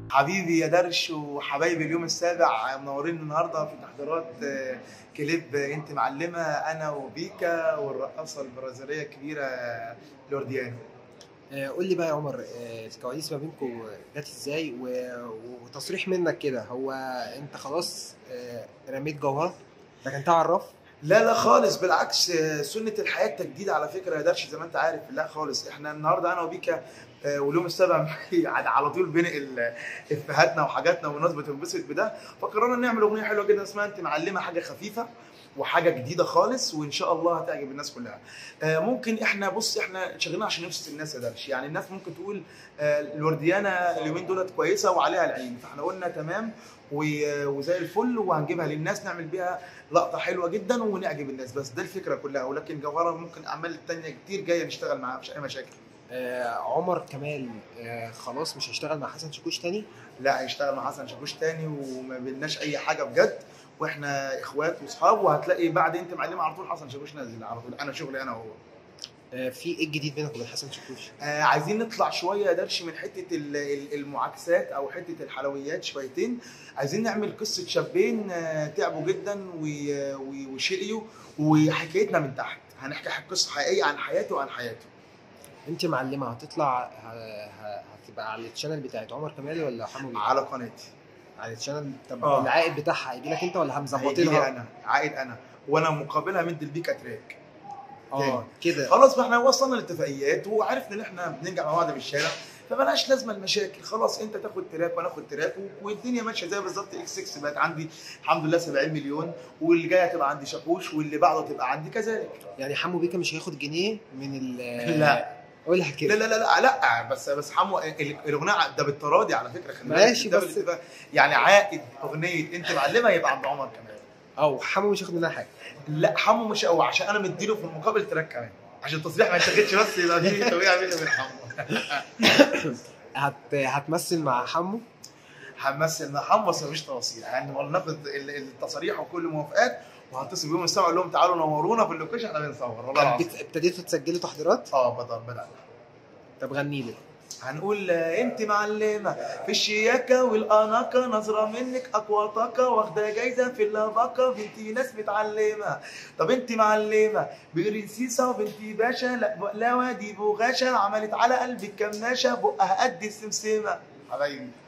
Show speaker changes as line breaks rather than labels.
حبيبي يا درش وحبايبي اليوم السابع منورين النهارده في تحضيرات آه، كليب انت معلمه انا وبيكا والرقاصه البرازيليه الكبيره لورديانو
آه، قول لي بقى يا عمر آه، الكواليس ما بينكم جت ازاي و- وتصريح منك كده هو انت خلاص آه، رميت جوهر لكن تعرف
لا لا خالص بالعكس آه، سنه الحياه التجديد على فكره يا درش زي ما انت عارف لا خالص احنا النهارده انا وبيكا آه، واليوم السابع على على طول بنقل افهاتنا وحاجاتنا والناس بتنبسط بده فقررنا نعمل اغنيه حلوه جدا اسمها انت معلمه حاجه خفيفه وحاجه جديده خالص وان شاء الله هتعجب الناس كلها آه، ممكن احنا بص احنا شغالين عشان نبسط الناس يا درش يعني الناس ممكن تقول آه، الورديانه اليومين دولت كويسه وعليها العين فاحنا قلنا تمام و- وزي الفل وهنجيبها للناس نعمل بيها لقطه حلوه جدا ونعجب الناس بس ده الفكره كلها ولكن جوهره ممكن اعمال تانية كتير جايه نشتغل معاها مفيش اي مشاكل
آه، عمر كمال آه، خلاص مش هيشتغل مع حسن شاكوش تاني
لا هيشتغل مع حسن شاكوش تاني وما بيناش اي حاجه بجد واحنا اخوات واصحاب وهتلاقي بعد انت معلمه على طول حسن شاكوش نازل على طول انا شغلي انا وهو
آه، في ايه الجديد بينك وبين حسن شاكوش
آه عايزين نطلع شويه يا درش من حته ال- ال- المعاكسات او حته الحلويات شويتين عايزين نعمل قصه شابين آه تعبوا جدا و- و- وشقيوا وحكايتنا من تحت هنحكي قصه حقيقيه عن حياته وعن حياته
انت معلمه هتطلع ه- ه- هتبقى على الشانل بتاعت عمر كمال ولا حمو بيه؟
على قناتي
على الشانل طب
آه.
العائد بتاعها هيجي لك انت ولا
هيجي لي
هنظبطها
انا عائد انا وانا مقابلها مدي البيكا تراك
اه كده
خلاص ما احنا وصلنا لاتفاقيات وعرفنا ان احنا بننجح مع بعض في الشارع فبلاش لازمه المشاكل خلاص انت تاخد تراك وانا اخد تراك والدنيا ماشيه زي بالظبط اكس 6 بقت عندي الحمد لله 70 مليون واللي جايه تبقى عندي شاكوش واللي بعده تبقى عندي كذلك
يعني حمو بيكا مش هياخد جنيه من ال
لا.
قولها
لا
كده
لا لا لا, لا بس بس حمو ال- الاغنيه ده بالتراضي على فكره خلي بالك،
ماشي،
ده
بس-
بالاتفاق. يعني عائد اغنيه انت معلمه يبقى عند عمر كمان
او حمو مش هياخد منها حاجه
لا حمو مش قوي عشان انا مديله في المقابل تراك كمان عشان التصريح ما يتاخدش بس يبقى في توقيع بيني وبين حمو
هت... هتمثل مع حمو
همثل مع حمو بس مفيش تفاصيل يعني ناخد ال- التصاريح وكل الموافقات وهتصل بيهم السبعه اقول لهم تعالوا نورونا في اللوكيشن احنا بنصور والله
طب
العظيم
بت- ابتديتوا تسجلوا تحضيرات
اه بدأ بدأ
طب غني لي
هنقول آه، انت معلمه في الشياكه والاناقه نظره منك اقوى طاقه واخده جايزه في اللباقه بنتي ناس متعلمه طب انت معلمه برنسيسه وبنتي باشا لا بقلاوه دي بغاشه عملت على قلبك كماشه بقها قد السمسمه حبايبي